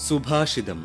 സുഭാഷിതം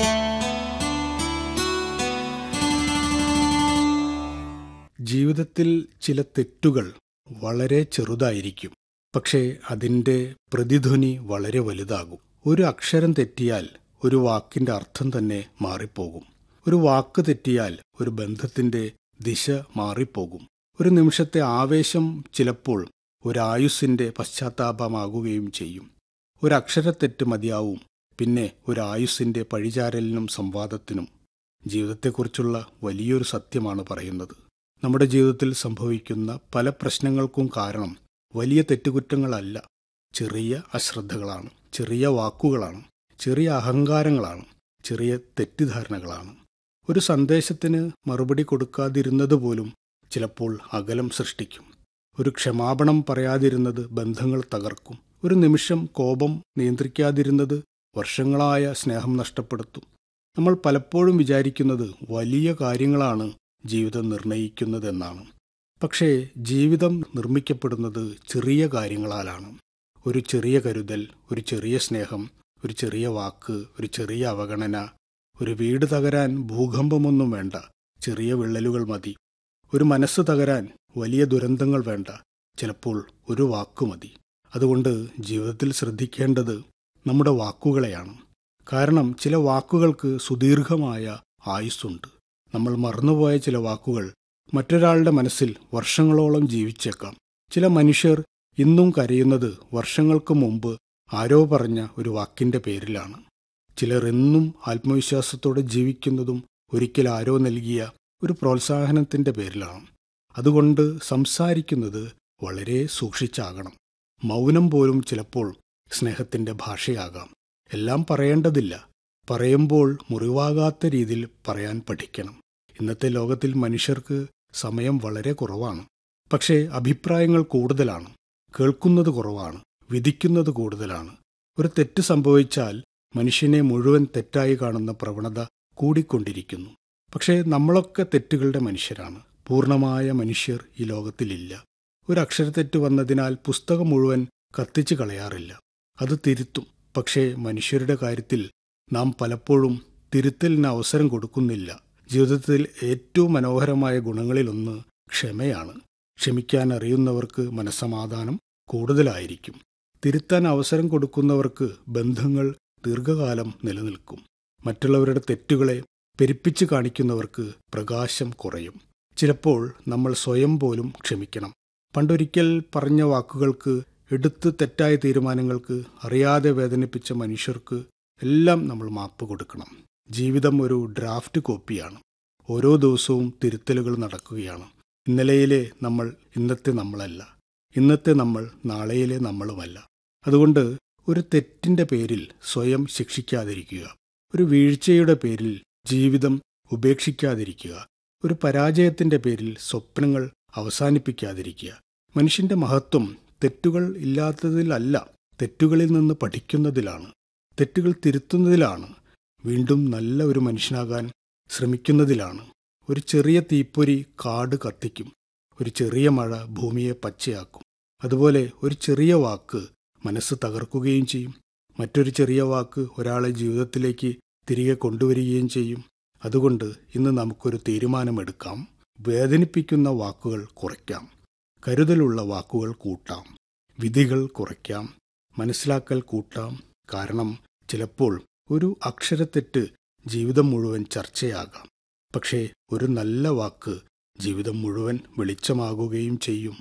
ജീവിതത്തിൽ ചില തെറ്റുകൾ വളരെ ചെറുതായിരിക്കും പക്ഷേ അതിൻ്റെ പ്രതിധ്വനി വളരെ വലുതാകും ഒരു അക്ഷരം തെറ്റിയാൽ ഒരു വാക്കിന്റെ അർത്ഥം തന്നെ മാറിപ്പോകും ഒരു വാക്ക് തെറ്റിയാൽ ഒരു ബന്ധത്തിന്റെ ദിശ മാറിപ്പോകും ഒരു നിമിഷത്തെ ആവേശം ചിലപ്പോൾ ഒരായുസ്സിന്റെ പശ്ചാത്താപമാകുകയും ചെയ്യും ഒരു അക്ഷരത്തെറ്റ് മതിയാവും പിന്നെ ഒരു ആയുസ്സിന്റെ പഴിചാരലിനും സംവാദത്തിനും ജീവിതത്തെക്കുറിച്ചുള്ള വലിയൊരു സത്യമാണ് പറയുന്നത് നമ്മുടെ ജീവിതത്തിൽ സംഭവിക്കുന്ന പല പ്രശ്നങ്ങൾക്കും കാരണം വലിയ തെറ്റുകുറ്റങ്ങളല്ല ചെറിയ അശ്രദ്ധകളാണ് ചെറിയ വാക്കുകളാണ് ചെറിയ അഹങ്കാരങ്ങളാണ് ചെറിയ തെറ്റിദ്ധാരണകളാണ് ഒരു സന്ദേശത്തിന് മറുപടി കൊടുക്കാതിരുന്നത് പോലും ചിലപ്പോൾ അകലം സൃഷ്ടിക്കും ഒരു ക്ഷമാപണം പറയാതിരുന്നത് ബന്ധങ്ങൾ തകർക്കും ഒരു നിമിഷം കോപം നിയന്ത്രിക്കാതിരുന്നത് വർഷങ്ങളായ സ്നേഹം നഷ്ടപ്പെടുത്തും നമ്മൾ പലപ്പോഴും വിചാരിക്കുന്നത് വലിയ കാര്യങ്ങളാണ് ജീവിതം നിർണയിക്കുന്നതെന്നാണ് പക്ഷേ ജീവിതം നിർമ്മിക്കപ്പെടുന്നത് ചെറിയ കാര്യങ്ങളാലാണ് ഒരു ചെറിയ കരുതൽ ഒരു ചെറിയ സ്നേഹം ഒരു ചെറിയ വാക്ക് ഒരു ചെറിയ അവഗണന ഒരു വീട് തകരാൻ ഭൂകമ്പമൊന്നും വേണ്ട ചെറിയ വിള്ളലുകൾ മതി ഒരു മനസ്സ് തകരാൻ വലിയ ദുരന്തങ്ങൾ വേണ്ട ചിലപ്പോൾ ഒരു വാക്കു മതി അതുകൊണ്ട് ജീവിതത്തിൽ ശ്രദ്ധിക്കേണ്ടത് നമ്മുടെ വാക്കുകളെയാണ് കാരണം ചില വാക്കുകൾക്ക് സുദീർഘമായ ആയുസ്സുണ്ട് നമ്മൾ മറന്നുപോയ ചില വാക്കുകൾ മറ്റൊരാളുടെ മനസ്സിൽ വർഷങ്ങളോളം ജീവിച്ചേക്കാം ചില മനുഷ്യർ ഇന്നും കരയുന്നത് വർഷങ്ങൾക്ക് മുമ്പ് ആരോ പറഞ്ഞ ഒരു വാക്കിന്റെ പേരിലാണ് ചിലർ എന്നും ആത്മവിശ്വാസത്തോടെ ജീവിക്കുന്നതും ഒരിക്കൽ ആരോ നൽകിയ ഒരു പ്രോത്സാഹനത്തിന്റെ പേരിലാണ് അതുകൊണ്ട് സംസാരിക്കുന്നത് വളരെ സൂക്ഷിച്ചാകണം മൗനം പോലും ചിലപ്പോൾ സ്നേഹത്തിന്റെ ഭാഷയാകാം എല്ലാം പറയേണ്ടതില്ല പറയുമ്പോൾ മുറിവാകാത്ത രീതിയിൽ പറയാൻ പഠിക്കണം ഇന്നത്തെ ലോകത്തിൽ മനുഷ്യർക്ക് സമയം വളരെ കുറവാണ് പക്ഷേ അഭിപ്രായങ്ങൾ കൂടുതലാണ് കേൾക്കുന്നത് കുറവാണ് വിധിക്കുന്നത് കൂടുതലാണ് ഒരു തെറ്റ് സംഭവിച്ചാൽ മനുഷ്യനെ മുഴുവൻ തെറ്റായി കാണുന്ന പ്രവണത കൂടിക്കൊണ്ടിരിക്കുന്നു പക്ഷേ നമ്മളൊക്കെ തെറ്റുകളുടെ മനുഷ്യരാണ് പൂർണ്ണമായ മനുഷ്യർ ഈ ലോകത്തിലില്ല ഒരു അക്ഷരത്തെറ്റ് വന്നതിനാൽ പുസ്തകം മുഴുവൻ കത്തിച്ചു കളയാറില്ല അത് തിരുത്തും പക്ഷേ മനുഷ്യരുടെ കാര്യത്തിൽ നാം പലപ്പോഴും തിരുത്തലിന് അവസരം കൊടുക്കുന്നില്ല ജീവിതത്തിൽ ഏറ്റവും മനോഹരമായ ഗുണങ്ങളിലൊന്ന് ക്ഷമയാണ് ക്ഷമിക്കാൻ അറിയുന്നവർക്ക് മനസമാധാനം കൂടുതലായിരിക്കും തിരുത്താൻ അവസരം കൊടുക്കുന്നവർക്ക് ബന്ധങ്ങൾ ദീർഘകാലം നിലനിൽക്കും മറ്റുള്ളവരുടെ തെറ്റുകളെ പെരുപ്പിച്ച് കാണിക്കുന്നവർക്ക് പ്രകാശം കുറയും ചിലപ്പോൾ നമ്മൾ സ്വയം പോലും ക്ഷമിക്കണം പണ്ടൊരിക്കൽ പറഞ്ഞ വാക്കുകൾക്ക് എടുത്ത് തെറ്റായ തീരുമാനങ്ങൾക്ക് അറിയാതെ വേദനിപ്പിച്ച മനുഷ്യർക്ക് എല്ലാം നമ്മൾ മാപ്പ് കൊടുക്കണം ജീവിതം ഒരു ഡ്രാഫ്റ്റ് കോപ്പിയാണ് ഓരോ ദിവസവും തിരുത്തലുകൾ നടക്കുകയാണ് ഇന്നലെയിലെ നമ്മൾ ഇന്നത്തെ നമ്മളല്ല ഇന്നത്തെ നമ്മൾ നാളെയിലെ നമ്മളുമല്ല അതുകൊണ്ട് ഒരു തെറ്റിന്റെ പേരിൽ സ്വയം ശിക്ഷിക്കാതിരിക്കുക ഒരു വീഴ്ചയുടെ പേരിൽ ജീവിതം ഉപേക്ഷിക്കാതിരിക്കുക ഒരു പരാജയത്തിന്റെ പേരിൽ സ്വപ്നങ്ങൾ അവസാനിപ്പിക്കാതിരിക്കുക മനുഷ്യന്റെ മഹത്വം തെറ്റുകൾ ഇല്ലാത്തതിലല്ല തെറ്റുകളിൽ നിന്ന് പഠിക്കുന്നതിലാണ് തെറ്റുകൾ തിരുത്തുന്നതിലാണ് വീണ്ടും നല്ല ഒരു മനുഷ്യനാകാൻ ശ്രമിക്കുന്നതിലാണ് ഒരു ചെറിയ തീപ്പൊരി കാട് കത്തിക്കും ഒരു ചെറിയ മഴ ഭൂമിയെ പച്ചയാക്കും അതുപോലെ ഒരു ചെറിയ വാക്ക് മനസ്സ് തകർക്കുകയും ചെയ്യും മറ്റൊരു ചെറിയ വാക്ക് ഒരാളെ ജീവിതത്തിലേക്ക് തിരികെ കൊണ്ടുവരികയും ചെയ്യും അതുകൊണ്ട് ഇന്ന് നമുക്കൊരു തീരുമാനമെടുക്കാം വേദനിപ്പിക്കുന്ന വാക്കുകൾ കുറയ്ക്കാം കരുതലുള്ള വാക്കുകൾ കൂട്ടാം വിധികൾ കുറയ്ക്കാം മനസ്സിലാക്കൽ കൂട്ടാം കാരണം ചിലപ്പോൾ ഒരു അക്ഷരത്തെറ്റ് ജീവിതം മുഴുവൻ ചർച്ചയാകാം പക്ഷേ ഒരു നല്ല വാക്ക് ജീവിതം മുഴുവൻ വെളിച്ചമാകുകയും ചെയ്യും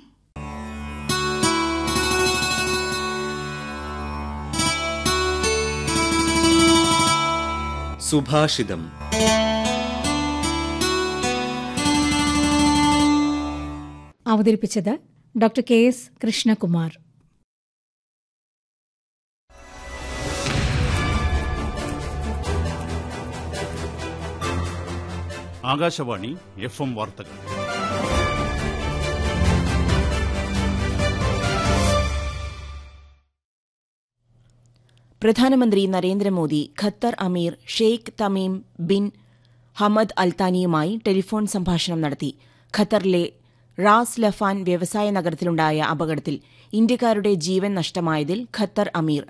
സുഭാഷിതം അവതരിപ്പിച്ചത് doctor K S Krishnakumar Akashvani F M വാർത്തകൾ പ്രധാനമന്ത്രി നരേന്ദ്രമോദി ഖത്തർ അമീർ Sheikh Tamim bin Hamad അൽത്താനിയുമായി telephone സംഭാഷണം നടത്തി ഖത്തറിലെ റാസ് ലഫാൻ വ്യവസായ നഗരത്തിലുണ്ടായ അപകടത്തിൽ ഇന്ത്യക്കാരുടെ ജീവൻ നഷ്ടമായതിൽ ഖത്തർ അമീർ